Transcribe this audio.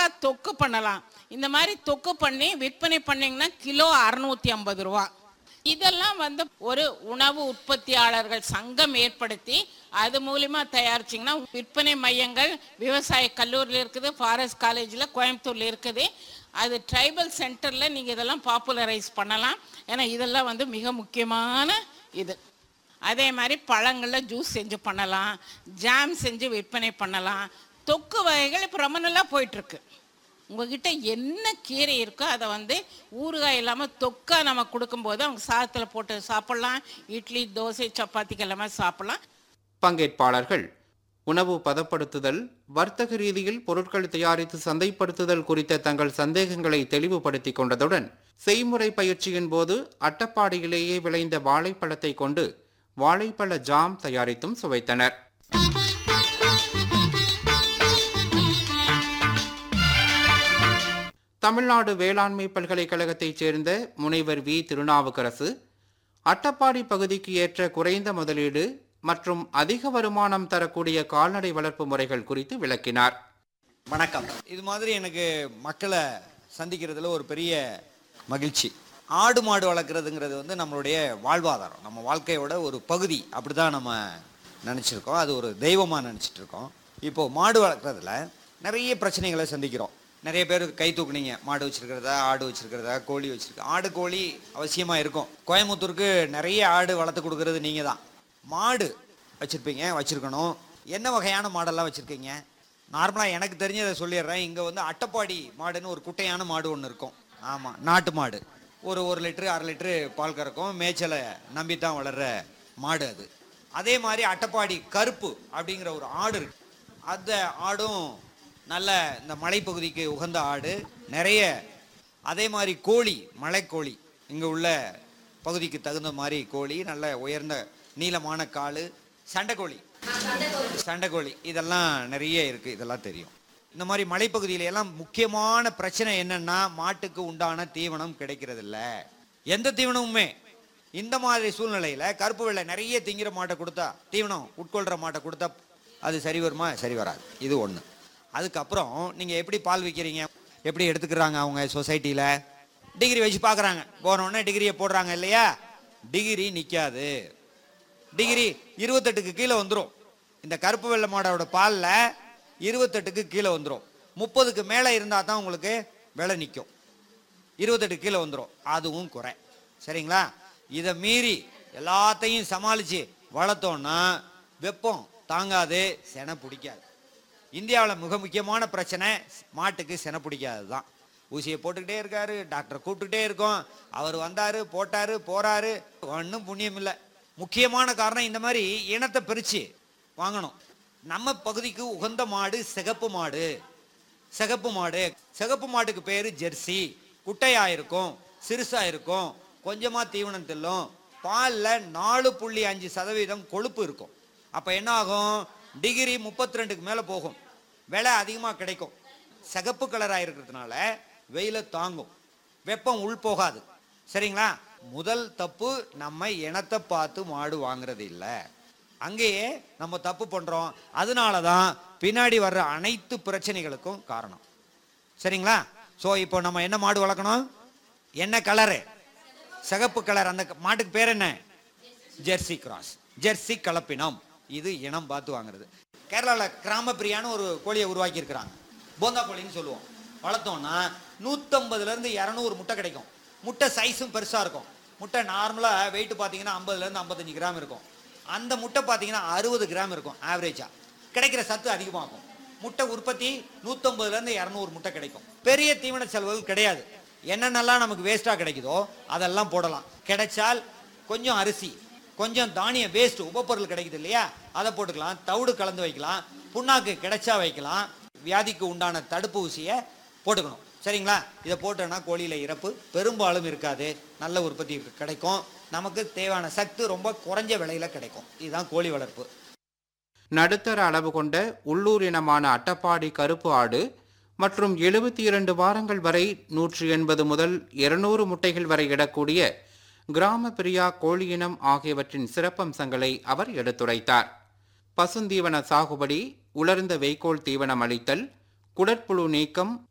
அழகா தொக்கு பண்ணலாம் இந்த மாதிரி தொக்கு பண்ணி விற்பனை பண்ணீங்கன்னா கிலோ அறுநூத்தி ஐம்பது ரூபா இதெல்லாம் வந்து ஒரு உணவு உற்பத்தியாளர்கள் சங்கம் ஏற்படுத்தி அது மூலிமா தயாரிச்சிங்கன்னா விற்பனை மையங்கள் விவசாய கல்லூரியில் இருக்குது ஃபாரஸ்ட் காலேஜில் கோயம்புத்தூர்ல இருக்குது அது ட்ரைபல் சென்டரில் நீங்கள் இதெல்லாம் பாப்புலரைஸ் பண்ணலாம் ஏன்னா இதெல்லாம் வந்து மிக முக்கியமான இது அதே மாதிரி பழங்களில் ஜூஸ் செஞ்சு பண்ணலாம் ஜாம் செஞ்சு விற்பனை பண்ணலாம் தொக்கு வகைகள் இப்போ ரொம்ப நல்லா போயிட்டுருக்கு உங்ககிட்ட என்ன கீரை இருக்கோ அதை வந்து ஊறுகாய் இல்லாமல் தொக்கா நம்ம கொடுக்கும்போது அவங்க சாதத்தில் போட்டு சாப்பிட்லாம் இட்லி தோசை சப்பாத்திக்கு எல்லாமே சாப்பிட்லாம் பங்கேற்பாளர்கள் உணவு பதப்படுத்துதல் வர்த்தக ரீதியில் பொருட்கள் தயாரித்து சந்தைப்படுத்துதல் குறித்த தங்கள் சந்தேகங்களை தெளிவுபடுத்திக் கொண்டதுடன் செய்முறை பயிற்சியின் போது அட்டப்பாடியிலேயே விளைந்த வாழைப்பழத்தை கொண்டு வாழைப்பழ ஜாம் தயாரித்தும் சுவைத்தனர் தமிழ்நாடு வேளாண்மை பல்கலைக்கழகத்தைச் சேர்ந்த முனைவர் வி திருநாவுக்கரசு அட்டப்பாடி பகுதிக்கு ஏற்ற குறைந்த முதலீடு மற்றும் அதிக வருமானம் தரக்கூடிய கால்நடை வளர்ப்பு முறைகள் குறித்து விளக்கினார் வணக்கம் இது மாதிரி எனக்கு மக்களை சந்திக்கிறதுல ஒரு பெரிய மகிழ்ச்சி ஆடு மாடு வளர்க்குறதுங்கிறது வந்து நம்மளுடைய வாழ்வாதாரம் நம்ம வாழ்க்கையோட ஒரு பகுதி அப்படி தான் நம்ம நினச்சிருக்கோம் அது ஒரு தெய்வமாக நினச்சிட்டு இருக்கோம் இப்போது மாடு வளர்க்குறதுல நிறைய பிரச்சனைகளை சந்திக்கிறோம் நிறைய பேர் கை தூக்குனீங்க மாடு வச்சிருக்கிறதா ஆடு வச்சிருக்கிறதா கோழி வச்சிருக்க ஆடு கோழி அவசியமாக இருக்கும் கோயம்புத்தூருக்கு நிறைய ஆடு வளர்த்து கொடுக்கறது நீங்கள் தான் மாடு வச்சுருப்பீங்க வச்சுருக்கணும் என்ன வகையான மாடெல்லாம் வச்சுருக்கீங்க நார்மலாக எனக்கு தெரிஞ்சதை சொல்லிடுறேன் இங்கே வந்து அட்டப்பாடி மாடுன்னு ஒரு குட்டையான மாடு ஒன்று இருக்கும் ஆமாம் நாட்டு மாடு ஒரு ஒரு லிட்ரு அரை லிட்ரு பால் கறக்கும் மேய்ச்சலை நம்பி தான் வளர்கிற மாடு அது அதே மாதிரி அட்டப்பாடி கருப்பு அப்படிங்கிற ஒரு ஆடு இருக்கு அந்த ஆடும் நல்ல இந்த மலைப்பகுதிக்கு உகந்த ஆடு நிறைய அதே மாதிரி கோழி மலைக்கோழி இங்கே உள்ள பகுதிக்கு தகுந்த மாதிரி கோழி நல்ல உயர்ந்த நீளமான கால் சண்டைக்கோழி சண்டைக்கோழி இதெல்லாம் நிறைய இருக்குது இதெல்லாம் தெரியும் இந்த மாதிரி மலைப்பகுதியில எல்லாம் முக்கியமான பிரச்சனை என்னன்னா மாட்டுக்கு உண்டான தீவனம் கிடைக்கிறதில்ல எந்த தீவனமுமே இந்த மாதிரி சூழ்நிலையில கருப்பு வெள்ளை நிறைய திங்கிற மாட்டை கொடுத்தா தீவனம் உட்கொள்கிற மாட்டை கொடுத்தா அது சரி வருமா சரி வராது இது ஒன்று அதுக்கப்புறம் நீங்கள் எப்படி பால் விற்கிறீங்க எப்படி எடுத்துக்கிறாங்க அவங்க சொசைட்டியில் டிகிரி வச்சு பார்க்குறாங்க போனோடனே டிகிரியை போடுறாங்க இல்லையா டிகிரி நிற்காது டிகிரி இருபத்தெட்டுக்கு கீழே வந்துடும் இந்த கருப்பு வெள்ளை மாடோட பாலில் இருபத்தெட்டுக்கு கீழே வந்துடும் முப்பதுக்கு மேலே இருந்தால் தான் உங்களுக்கு விலை நிற்கும் இருபத்தெட்டு கீழே வந்துடும் அதுவும் குறை சரிங்களா இதை மீறி எல்லாத்தையும் சமாளித்து வளர்த்தோன்னா வெப்பம் தாங்காது செனை பிடிக்காது இந்தியாவில் மிக முக்கியமான பிரச்சனை மாட்டுக்கு செனை பிடிக்காது தான் ஊசியை போட்டுக்கிட்டே இருக்காரு டாக்டரை கூப்பிட்டுக்கிட்டே இருக்கோம் அவர் வந்தார் போட்டார் போகிறாரு ஒன்றும் புண்ணியம் இல்லை முக்கியமான காரணம் இந்த மாதிரி இனத்தை பிரித்து வாங்கணும் நம்ம பகுதிக்கு உகந்த மாடு சிகப்பு மாடு சிகப்பு மாடு சிகப்பு மாட்டுக்கு பேர் ஜெர்சி குட்டையா இருக்கும் சிறுசா இருக்கும் கொஞ்சமா தீவனம் தில்லும் பாலில் நாலு புள்ளி அஞ்சு சதவீதம் கொழுப்பு இருக்கும் அப்போ என்ன ஆகும் டிகிரி முப்பத்தி ரெண்டுக்கு மேலே போகும் விலை அதிகமாக கிடைக்கும் சிகப்பு கலராக இருக்கிறதுனால வெயில தாங்கும் வெப்பம் உள் போகாது சரிங்களா முதல் தப்பு நம்ம இனத்தை பார்த்து மாடு வாங்குறது இல்லை அங்கேயே நம்ம தப்பு பண்றோம் அதனால தான் பின்னாடி வர்ற அனைத்து பிரச்சனைகளுக்கும் காரணம் சரிங்களா ஸோ இப்போ நம்ம என்ன மாடு வளர்க்கணும் என்ன கலரு சிகப்பு கலர் அந்த க- மாட்டுக்கு பேர் என்ன ஜெர்சி கிராஸ் ஜெர்சி கலப்பினம் இது இனம் பார்த்து வாங்குறது கேரளாவில் கிராமப்பிரியான்னு ஒரு கோழியை உருவாக்கி இருக்கிறாங்க போந்தா கோழின்னு சொல்லுவோம் வளர்த்தோம்னா நூற்றம்பதுலேருந்து இரநூறு முட்டை கிடைக்கும் முட்டை சைஸும் பெருசாக இருக்கும் முட்டை நார்மலாக வெயிட் பார்த்தீங்கன்னா ஐம்பதுலேருந்து ஐம்பத்தஞ்சு கிராம் இருக்கும் அந்த முட்டை பார்த்தீங்கன்னா அறுபது கிராம் இருக்கும் ஆவரேஜாக கிடைக்கிற சத்து அதிகமாகும் முட்டை உற்பத்தி நூற்றம்பதுலேருந்து இரநூறு முட்டை கிடைக்கும் பெரிய தீவன செலவுகள் கிடையாது என்னென்னலாம் நமக்கு வேஸ்ட்டாக கிடைக்குதோ அதெல்லாம் போடலாம் கிடைச்சால் கொஞ்சம் அரிசி கொஞ்சம் தானிய வேஸ்ட் உபப்பொருள் கிடைக்குது இல்லையா அதை போட்டுக்கலாம் தவிடு கலந்து வைக்கலாம் புண்ணாக்கு கிடைச்சா வைக்கலாம் வியாதிக்கு உண்டான தடுப்பூசியை போட்டுக்கணும் சரிங்களா இதை போட்டோன்னா கோழியில் இறப்பு பெரும்பாலும் இருக்காது நல்ல உற்பத்தி கிடைக்கும் நமக்கு தேவையான சத்து ரொம்ப குறைஞ்ச விலையில கிடைக்கும் இதுதான் கோழி வளர்ப்பு நடுத்தர அளவு கொண்ட உள்ளூர் இனமான அட்டப்பாடி கருப்பு ஆடு மற்றும் எழுபத்தி இரண்டு வாரங்கள் வரை நூற்றி எண்பது முதல் இருநூறு முட்டைகள் வரை இடக்கூடிய கிராம பிரியா கோழி இனம் ஆகியவற்றின் சிறப்பம்சங்களை அவர் எடுத்துரைத்தார் பசுந்தீவன சாகுபடி உலர்ந்த வைக்கோல் தீவனம் அளித்தல் குடற்புழு நீக்கம்